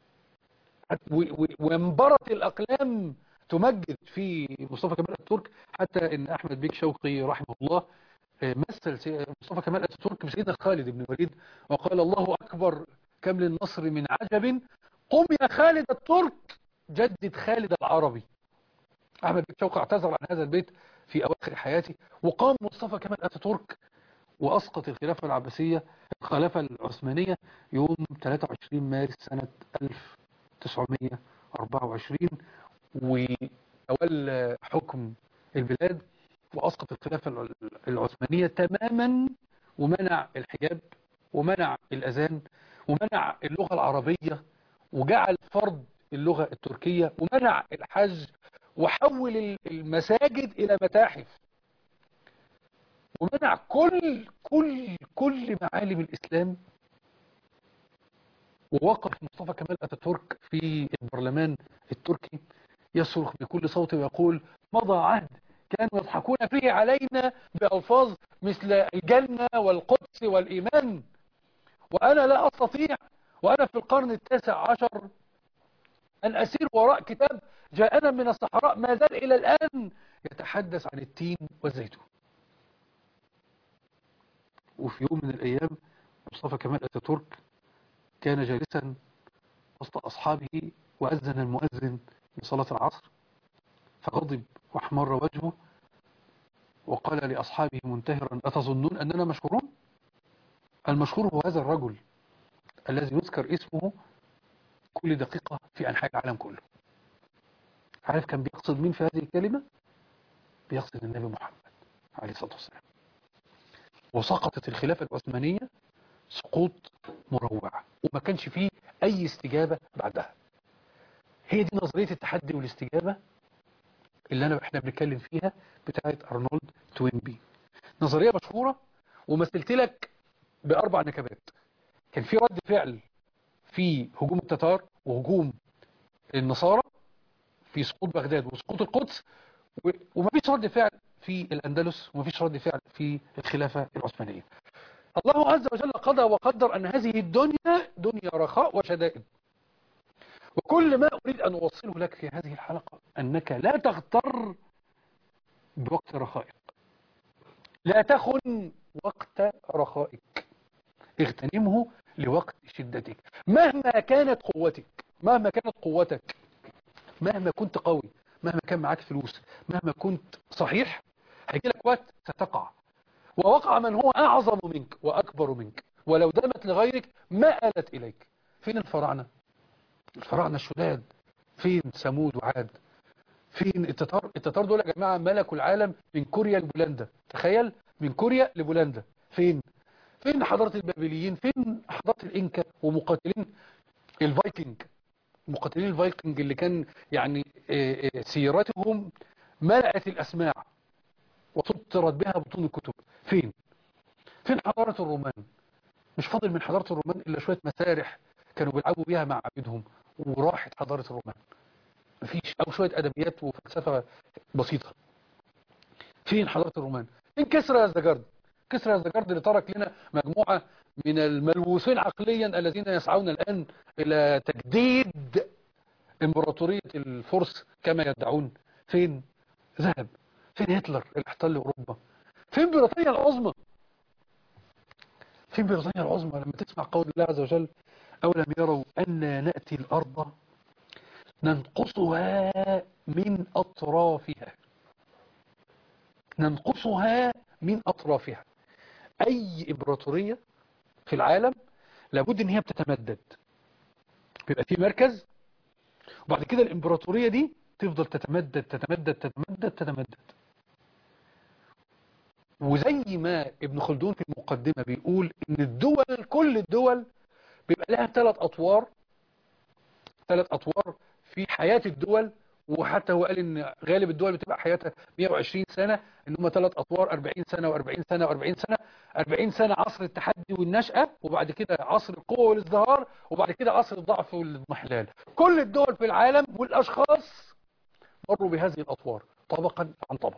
وانبرت الأقلام تمجد في مصطفى كمال الترك حتى ان احمد بيك شوقي رحمه الله مثل مصطفى كمال الترك بسيدنا خالد بن الوليد وقال الله اكبر كم للنصر من عجب قم يا خالد الترك جدد خالد العربي احمد بيك شوقي اعتذر عن هذا البيت في اواخر حياته وقام مصطفى كمال اتاتورك واسقط الخلافه العباسيه الخلافه العثمانيه يوم 23 مارس سنه 1924 وتولى حكم البلاد وأسقط الخلافة العثمانية تماما ومنع الحجاب ومنع الأذان ومنع اللغة العربية وجعل فرض اللغة التركية ومنع الحج وحول المساجد إلى متاحف ومنع كل كل كل معالم الإسلام ووقف مصطفى كمال أتاتورك في البرلمان التركي يصرخ بكل صوت ويقول مضى عهد كانوا يضحكون فيه علينا بألفاظ مثل الجنة والقدس والإيمان وأنا لا أستطيع وأنا في القرن التاسع عشر أن أسير وراء كتاب جاءنا من الصحراء ما زال إلى الآن يتحدث عن التين والزيتون وفي يوم من الأيام مصطفى كمال أتاتورك كان جالسا وسط أصحابه وأذن المؤذن لصلاة العصر فغضب واحمر وجهه وقال لأصحابه منتهرا أتظنون أننا مشهورون المشهور هو هذا الرجل الذي يذكر اسمه كل دقيقة في أنحاء العالم كله عارف كان بيقصد مين في هذه الكلمة بيقصد النبي محمد عليه الصلاة والسلام وسقطت الخلافة العثمانية سقوط مروع وما كانش فيه أي استجابة بعدها هي دي نظرية التحدي والاستجابة اللي أنا احنا بنتكلم فيها بتاعت أرنولد توينبي نظرية مشهورة ومثلت لك بأربع نكبات كان في رد فعل في هجوم التتار وهجوم النصارى في سقوط بغداد وسقوط القدس ومفيش رد فعل في الأندلس ومفيش رد فعل في الخلافة العثمانية الله عز وجل قضى وقدر أن هذه الدنيا دنيا رخاء وشدائد وكل ما أريد أن أوصله لك في هذه الحلقة أنك لا تغتر بوقت رخائك لا تخن وقت رخائك اغتنمه لوقت شدتك مهما كانت قوتك مهما كانت قوتك مهما كنت قوي مهما كان معاك فلوس مهما كنت صحيح هيجي لك وقت ستقع ووقع من هو أعظم منك وأكبر منك ولو دامت لغيرك ما آلت إليك فين الفراعنة الفراعنة الشداد فين ثمود وعاد فين التتار التتار دول يا جماعة ملكوا العالم من كوريا لبولندا تخيل من كوريا لبولندا فين فين حضارة البابليين فين حضارة الإنكا ومقاتلين الفايكنج مقاتلين الفايكنج اللي كان يعني سيرتهم ملأت الأسماع وسطرت بها بطون الكتب فين فين حضارة الرومان مش فاضل من حضارة الرومان إلا شوية مسارح كانوا بيلعبوا بيها مع عبيدهم وراحت حضارة الرومان مفيش أو شوية أدبيات وفلسفة بسيطة فين حضارة الرومان فين كسرى الزجرد كسرى الزجرد اللي ترك لنا مجموعة من الملوثين عقليا الذين يسعون الآن إلى تجديد إمبراطورية الفرس كما يدعون فين ذهب فين هتلر اللي احتل أوروبا فين بريطانيا العظمى فين بريطانيا العظمى لما تسمع قول الله عز وجل أولم يروا أن نأتي الأرض ننقصها من أطرافها ننقصها من أطرافها أي إمبراطورية في العالم لابد ان هي بتتمدد بيبقى في مركز وبعد كده الامبراطورية دي تفضل تتمدد تتمدد تتمدد تتمدد وزي ما ابن خلدون في المقدمة بيقول ان الدول كل الدول بيبقى لها ثلاث اطوار ثلاث اطوار في حياة الدول وحتى هو قال ان غالب الدول بتبقى حياتها 120 سنة ان هم ثلاث اطوار 40 سنة و40 سنة و40 سنة 40 سنة عصر التحدي والنشأة وبعد كده عصر القوة والازدهار وبعد كده عصر الضعف والمحلال كل الدول في العالم والاشخاص مروا بهذه الاطوار طبقا عن طبق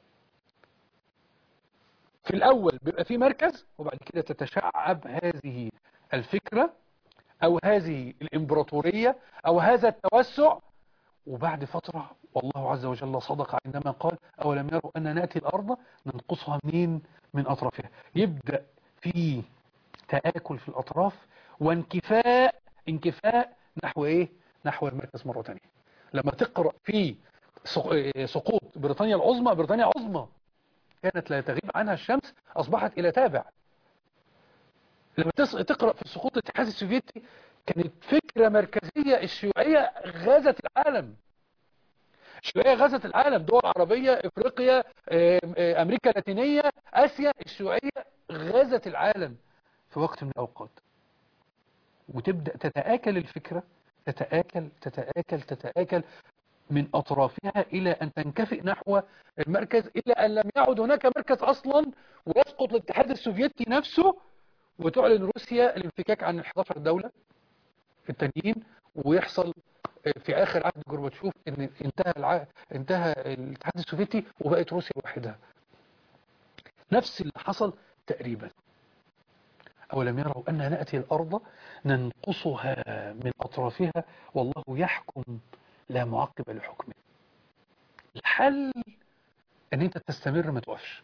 في الاول بيبقى في مركز وبعد كده تتشعب هذه الفكرة او هذه الامبراطورية او هذا التوسع وبعد فترة والله عز وجل صدق عندما قال أولم يروا أن نأتي الأرض ننقصها منين من أطرافها يبدأ في تآكل في الأطراف وانكفاء انكفاء نحو إيه نحو المركز مرة تانية لما تقرأ في سقوط بريطانيا العظمى بريطانيا عظمى كانت لا تغيب عنها الشمس أصبحت إلى تابع لما تقرأ في سقوط الاتحاد السوفيتي كانت فكرة مركزية الشيوعية غزت العالم الشيوعية غزت العالم دول عربية افريقيا امريكا اللاتينية اسيا الشيوعية غزت العالم في وقت من الاوقات وتبدأ تتآكل الفكرة تتآكل تتآكل تتآكل من أطرافها إلى أن تنكفئ نحو المركز إلى أن لم يعد هناك مركز أصلا ويسقط الاتحاد السوفيتي نفسه وتعلن روسيا الانفكاك عن ال 11 دولة التانيين ويحصل في آخر عهد جورباتشوف إن انتهى الع... انتهى الاتحاد السوفيتي وبقت روسيا لوحدها نفس اللي حصل تقريبا أولم يروا أن نأتي الأرض ننقصها من أطرافها والله يحكم لا معقب لحكمه الحل أن أنت تستمر ما توقفش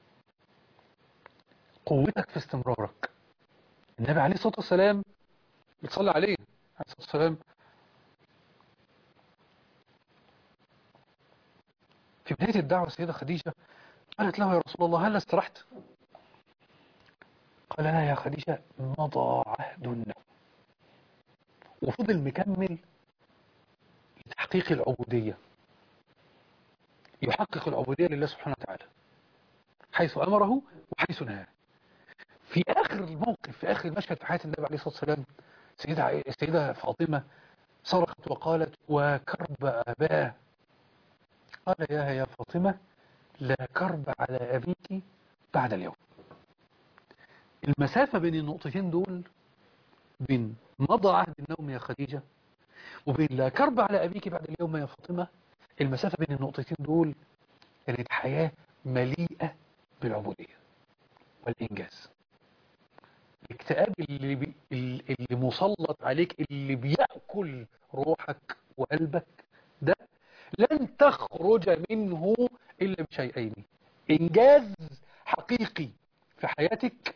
قوتك في استمرارك النبي عليه الصلاة والسلام بتصلي عليه عليه الصلاة والسلام في بداية الدعوة السيدة خديجة قالت له يا رسول الله هل استرحت قال لا يا خديجة مضى عهد وفضل مكمل لتحقيق العبودية يحقق العبودية لله سبحانه وتعالى حيث أمره وحيث نهاه في آخر الموقف في آخر المشهد في حياة النبي عليه الصلاة والسلام سيدة, السيدة فاطمة صرخت وقالت وكرب أباه قال يا يا فاطمة لا كرب على أبيك بعد اليوم المسافة بين النقطتين دول بين مضى عهد النوم يا خديجة وبين لا كرب على أبيك بعد اليوم يا فاطمة المسافة بين النقطتين دول كانت حياة مليئة بالعبودية والإنجاز الاكتئاب اللي, بي اللي مسلط عليك اللي بيأكل روحك وقلبك ده لن تخرج منه إلا بشيئين إنجاز حقيقي في حياتك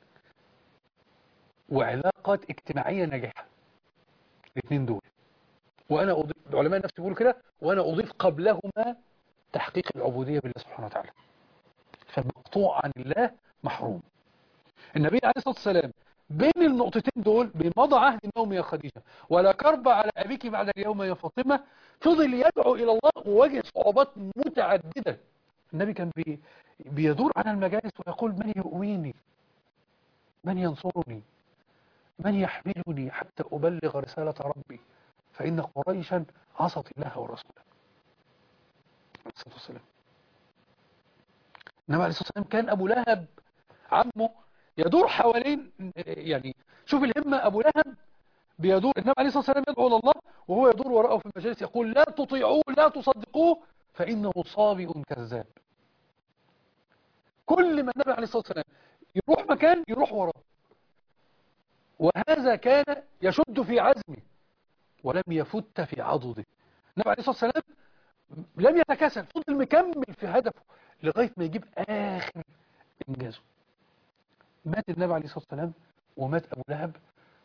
وعلاقات اجتماعية ناجحة الاثنين دول وأنا أضيف علماء النفس بيقولوا كده وأنا أضيف قبلهما تحقيق العبودية بالله سبحانه وتعالى فالمقطوع عن الله محروم النبي عليه الصلاة والسلام بين النقطتين دول بمضى عهد النوم يا خديجة ولا كرب على أبيك بعد اليوم يا فاطمة فضل يدعو إلى الله وواجه صعوبات متعددة النبي كان بي بيدور على المجالس ويقول من يؤويني من ينصرني من يحملني حتى أبلغ رسالة ربي فإن قريشا عصت الله ورسوله عليه الصلاة والسلام النبي عليه الصلاة والسلام كان أبو لهب عمه يدور حوالين يعني شوف الهمة أبو لهب بيدور النبي عليه الصلاة والسلام يدعو إلى الله وهو يدور وراءه في المجالس يقول لا تطيعوه لا تصدقوه فإنه صابئ كذاب كل ما النبي عليه الصلاة والسلام يروح مكان يروح وراه وهذا كان يشد في عزمه ولم يفت في عضده النبي عليه الصلاة والسلام لم يتكاسل فضل مكمل في هدفه لغاية ما يجيب آخر إنجازه مات النبي عليه الصلاة والسلام ومات أبو لهب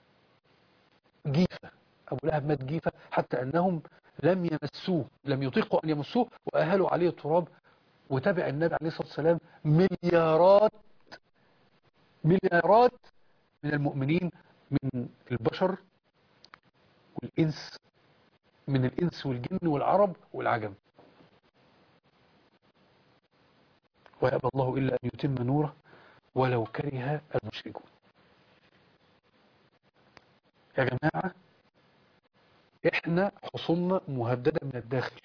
جيفة أبو لهب مات جيفة حتى أنهم لم يمسوه لم يطيقوا أن يمسوه وأهلوا عليه التراب وتابع النبي عليه الصلاة والسلام مليارات مليارات من المؤمنين من البشر والإنس من الإنس والجن والعرب والعجم ويأبى الله إلا أن يتم نوره ولو كره المشركون يا جماعة احنا حصولنا مهددة من الداخل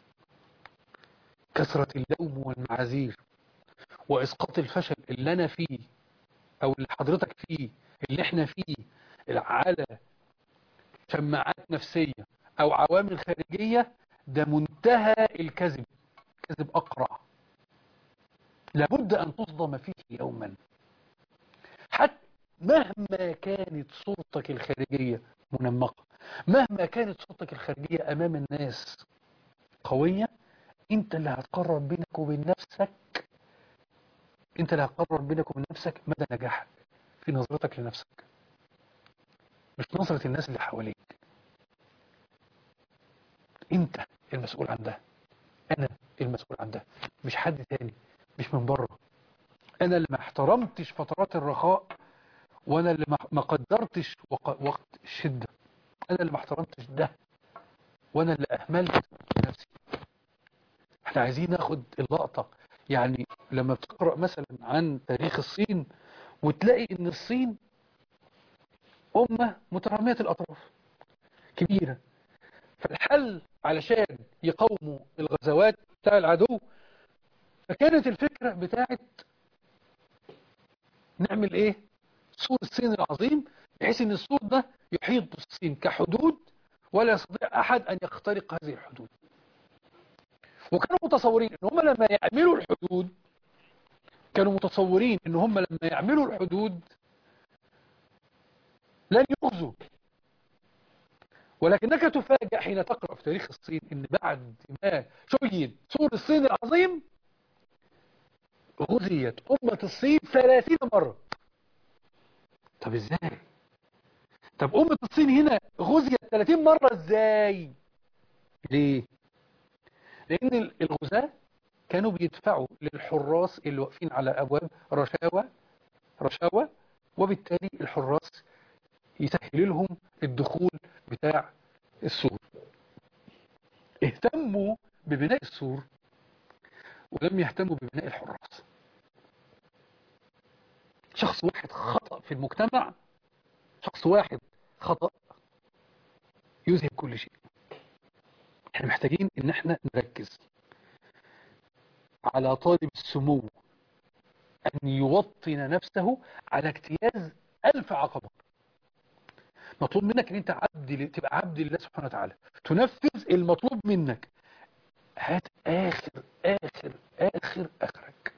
كثرة اللوم والمعاذير وإسقاط الفشل اللي أنا فيه أو اللي حضرتك فيه اللي احنا فيه على شماعات نفسية أو عوامل خارجية ده منتهى الكذب كذب أقرع لابد أن تصدم فيه يوما حتى مهما كانت صورتك الخارجية منمقة مهما كانت صورتك الخارجية أمام الناس قوية انت اللي هتقرر بينك وبين نفسك انت اللي هتقرر بينك وبين نفسك مدى نجاحك في نظرتك لنفسك مش نظرة الناس اللي حواليك انت المسؤول عن ده انا المسؤول عن ده مش حد تاني مش من بره انا اللي ما احترمتش فترات الرخاء وانا اللي ما قدرتش وقت الشدة انا اللي ما احترمتش ده وانا اللي اهملت نفسي احنا عايزين ناخد اللقطة يعني لما بتقرأ مثلا عن تاريخ الصين وتلاقي ان الصين أمة مترامية الأطراف كبيرة فالحل علشان يقوموا الغزوات بتاع العدو فكانت الفكرة بتاعت نعمل ايه سور الصين العظيم بحيث ان السور ده يحيط بالصين كحدود ولا يستطيع أحد أن يخترق هذه الحدود وكانوا متصورين ان هم لما يعملوا الحدود كانوا متصورين ان هم لما يعملوا الحدود لن يؤذوا ولكنك تفاجأ حين تقرأ في تاريخ الصين ان بعد ما شيد سور الصين العظيم غزيت أمة الصين ثلاثين مرة طب ازاي طب أمة الصين هنا غزيت 30 مرة ازاي ليه لأن الغزاة كانوا بيدفعوا للحراس اللي واقفين على أبواب رشاوى رشاوى وبالتالي الحراس يسهل لهم الدخول بتاع السور اهتموا ببناء السور ولم يهتموا ببناء الحراس شخص واحد خطأ في المجتمع شخص واحد خطأ يذهب كل شيء احنا محتاجين ان احنا نركز على طالب السمو ان يوطن نفسه على اجتياز الف عقبة مطلوب منك ان انت عبد تبقى عبد لله سبحانه وتعالى تنفذ المطلوب منك هات اخر اخر اخر اخرك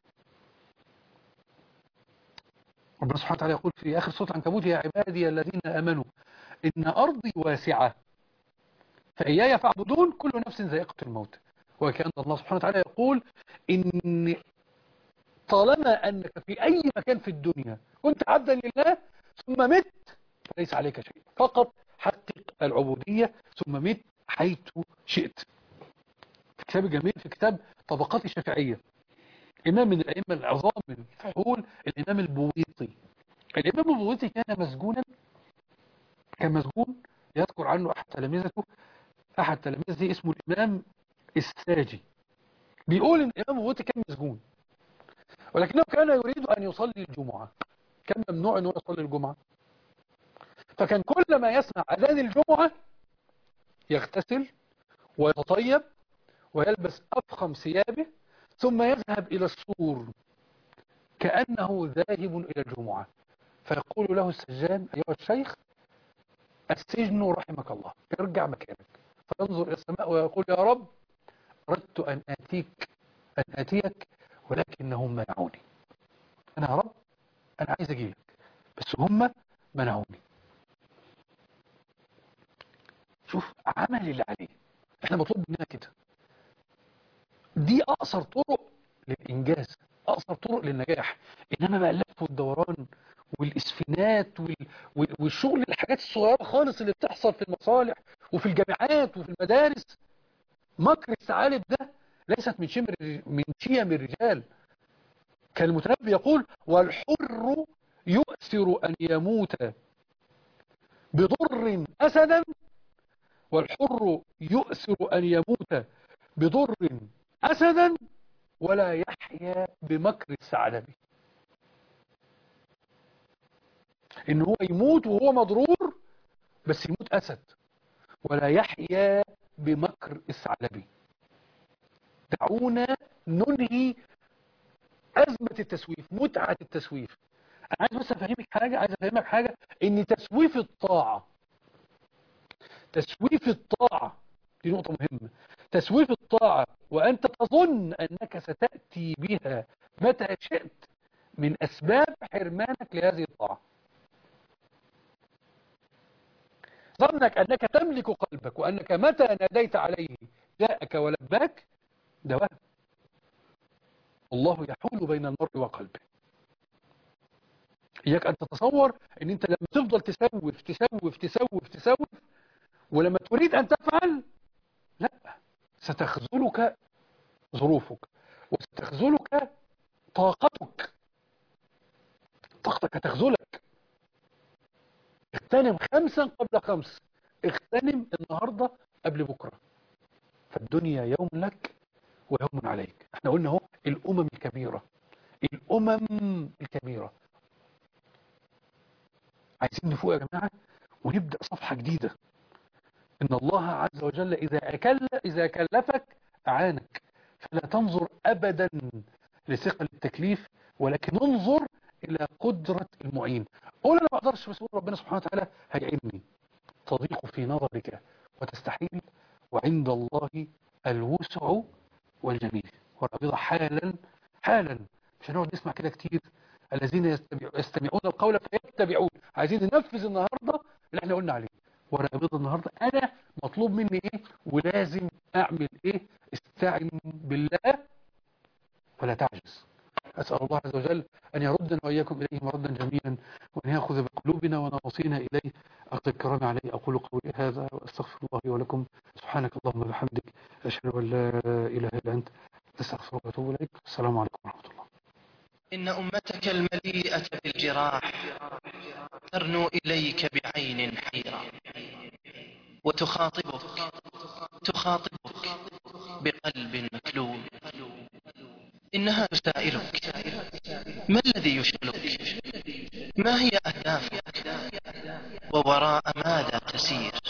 ربنا سبحانه وتعالى يقول في اخر سوره العنكبوت يا عبادي الذين امنوا ان ارضي واسعه فإياي فاعبدون كل نفس ذائقة الموت وكأن الله سبحانه وتعالى يقول إن طالما أنك في أي مكان في الدنيا كنت عبدا لله ثم مت فليس عليك شيء فقط حقق العبودية ثم مت حيث شئت في كتاب جميل في كتاب طبقات الشافعية إمام من الأئمة العظام الفحول الإمام البويطي الإمام البويطي كان مسجونا كان مسجون يذكر عنه أحد تلامذته أحد تلاميذه اسمه الإمام الساجي بيقول إن الإمام البويطي كان مسجون ولكنه كان يريد أن يصلي الجمعة كان ممنوع أنه يصلي الجمعة فكان كل ما يسمع أذان الجمعة يغتسل ويتطيب ويلبس أفخم ثيابه ثم يذهب إلى السور كأنه ذاهب إلى الجمعة فيقول له السجان أيها الشيخ السجن رحمك الله ارجع مكانك فينظر إلى السماء ويقول يا رب أردت أن آتيك أن آتيك ولكنهم منعوني أنا يا رب أنا عايز أجيلك بس هم منعوني شوف عمل اللي عليه احنا مطلوب مننا كده دي أقصر طرق للإنجاز أقصر طرق للنجاح إنما بقى اللف والدوران والإسفنات وال... والشغل الحاجات الصغيرة خالص اللي بتحصل في المصالح وفي الجامعات وفي المدارس مكر الثعالب ده ليست من شمر من شيم الرجال كان المتنبي يقول والحر يؤثر أن يموت بضر أسدا والحر يؤثر أن يموت بضر أسدا ولا يحيا بمكر الثعلب إن هو يموت وهو مضرور بس يموت أسد ولا يحيا بمكر الثعلبي دعونا ننهي أزمة التسويف متعة التسويف أنا عايز بس أفهمك حاجة عايز أفهمك حاجة إن تسويف الطاعة تسويف الطاعة دي نقطة مهمة تسويف الطاعة وأنت تظن أنك ستأتي بها متى شئت من أسباب حرمانك لهذه الطاعة ظنك أنك تملك قلبك وأنك متى ناديت عليه جاءك ولباك دوام الله يحول بين المرء وقلبه إياك أن تتصور أن أنت لما تفضل تسوف تسوف تسوف تسوف ولما تريد أن تفعل لا ستخذلك ظروفك وستخذلك طاقتك طاقتك تخذلك اغتنم خمسا قبل خمس اغتنم النهاردة قبل بكرة فالدنيا يوم لك ويوم عليك احنا قلنا اهو الامم الكبيرة الامم الكبيرة عايزين نفوق يا جماعة ونبدأ صفحة جديدة إن الله عز وجل إذا أكل إذا كلفك أعانك فلا تنظر أبدا لثقل التكليف ولكن انظر إلى قدرة المعين قول أنا ما أقدرش بس ربنا سبحانه وتعالى هيعيني تضيق في نظرك وتستحيل وعند الله الوسع والجميل والرابضة حالا حالا مش هنقعد نسمع كده كتير الذين يستمع يستمعون القول فيتبعون عايزين ننفذ النهارده اللي احنا قلنا عليه ورابضة النهارده انا مطلوب مني ايه ولازم اعمل ايه استعن بالله ولا تعجز أسأل الله عز وجل أن يردنا وإياكم إليه مردا جميلا وأن يأخذ بقلوبنا ونواصينا إليه أقضي الكرام عليه أقول قولي هذا وأستغفر الله لي ولكم سبحانك اللهم وبحمدك أشهد أن لا إله إلا أنت أستغفرك وأتوب إليك السلام عليكم ورحمة الله إن أمتك المليئة بالجراح ترنو إليك بعين حيرة وتخاطبك تخاطبك بقلب مكلوم إنها تسائلك ما الذي يشغلك ما هي أهدافك ووراء ماذا تسير